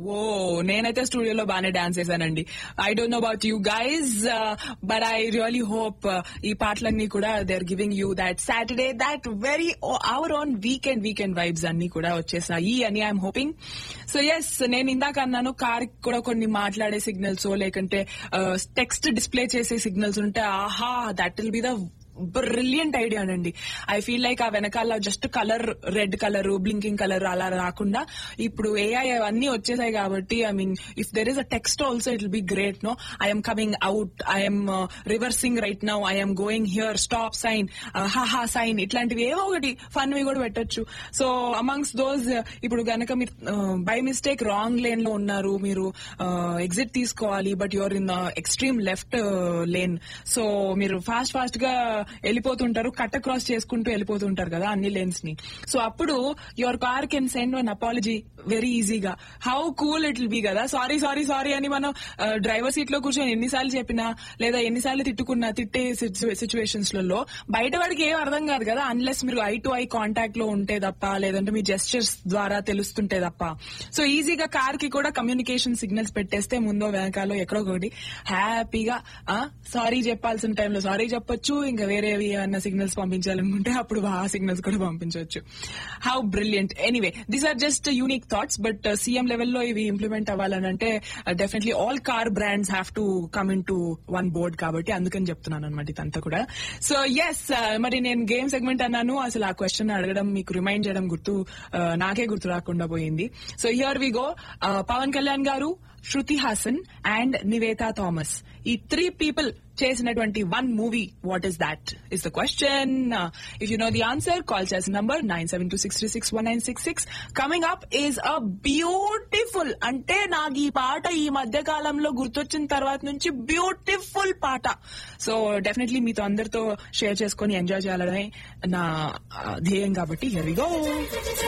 ఓ నేనైతే స్టూడియోలో బాగానే డాన్స్ చేశానండి I don't know about you guys but I really hope ఈ పాటలన్నీ కూడా they are giving you that Saturday that very our own weekend weekend vibes అన్ని కూడా వచ్చేసాయి అని ఐఎమ్ హోపింగ్ సో ఎస్ నేను ఇందాక అన్నాను కార్ కూడా కొన్ని మాట్లాడే సిగ్నల్స్ లేకంటే టెక్స్ట్ డిస్ప్లే చేసే సిగ్నల్స్ ఉంటే ఆహా that will be the brilliant idea అండి ఐ ఫీల్ లైక్ ఆ వెనకాల just colour red colour blinking colour అలా రాకుండా ఇప్పుడు ఏఐ అవన్నీ వచ్చేసాయి కాబట్టి I mean if there is a text also it will be great no I'm coming out I'm reversing right now I'm going here stop sign హాహా sign ఇట్లాంటివి ఏవో ఒకటి ఫన్ వి కూడా పెట్టొచ్చు సో అమంగ్స్ దోస్ ఇప్పుడు గనక మీరు by mistake wrong lane లో ఉన్నారు మీరు ఎగ్జిట్ తీసుకోవాలి but your in extreme left lane so మీరు ఫాస్ట్ ఫాస్ట్ గా వెళ్ళిపోతుంటారు కట్ క్రాస్ చేసుకుంటూ వెళ్ళిపోతుంటారు కదా అన్ని లేన్స్ ని సో అప్పుడు your car can send one apology very ఈజీగా how cool it will be కదా సారీ సారీ సారీ అని మనం డ్రైవర్ సీట్ లో కూర్చొని ఎన్నిసార్లు చెప్పినా లేదా ఎన్నిసార్లు తిట్టుకున్నా తిట్టే సిచ్యువేషన్స్ లలో బయట వాడికి ఏం అర్థం కాదు కదా అన్లెస్ మీరు ఐ టు ఐ కాంటాక్ట్ లో ఉంటే తప్ప లేదంటే మీ జెస్చర్స్ ద్వారా తెలుస్తుంటే తప్ప సో ఈజీగా కార్ కి కూడా కమ్యూనికేషన్ సిగ్నల్స్ పెట్టేస్తే ముందో వెనకాలో ఎక్కడో ఒకటి హ్యాపీగా సారీ చెప్పాల్సిన టైంలో సారీ చెప్పొచ్చు ఇంకా వేరేవి ఏమన్నా సిగ్నల్స్ పంపించాలనుకుంటే అప్పుడు ఆ సిగ్నల్స్ కూడా పంపించవచ్చు how brilliant anyway these are just unique thoughts but CM లెవెల్లో ఇవి ఇంప్లిమెంట్ అవ్వాలనంటే definitely all car brands have to come in to one board కాబట్టి అందుకని చెప్తున్నాను అనమాట ఇదంతా కూడా సో ఎస్ మరి నేను గేమ్ సెగ్మెంట్ అన్నాను అసలు ఆ క్వశ్చన్ అడగడం మీకు రిమైండ్ చేయడం గుర్తు నాకే గుర్తు రాకుండా పోయింది so here we go Pavan Kalyan garu Shruti Haasan and Nivetha Thomas ఈ త్రీ పీపుల్ చేసినటువంటి one movie what is that is the question if you know the answer call చేసిన number nine seven two six three six one nine six six coming up is a beautiful అంటే నాకు ఈ పాట ఈ మధ్య కాలంలో గుర్తొచ్చిన తర్వాత నుంచి బ్యూటిఫుల్ పాట సో డెఫినెట్లీ మీతో అందరితో షేర్ చేసుకుని ఎంజాయ్ చేయాలని నా ధ్యేయం కాబట్టి హెర్ వి గో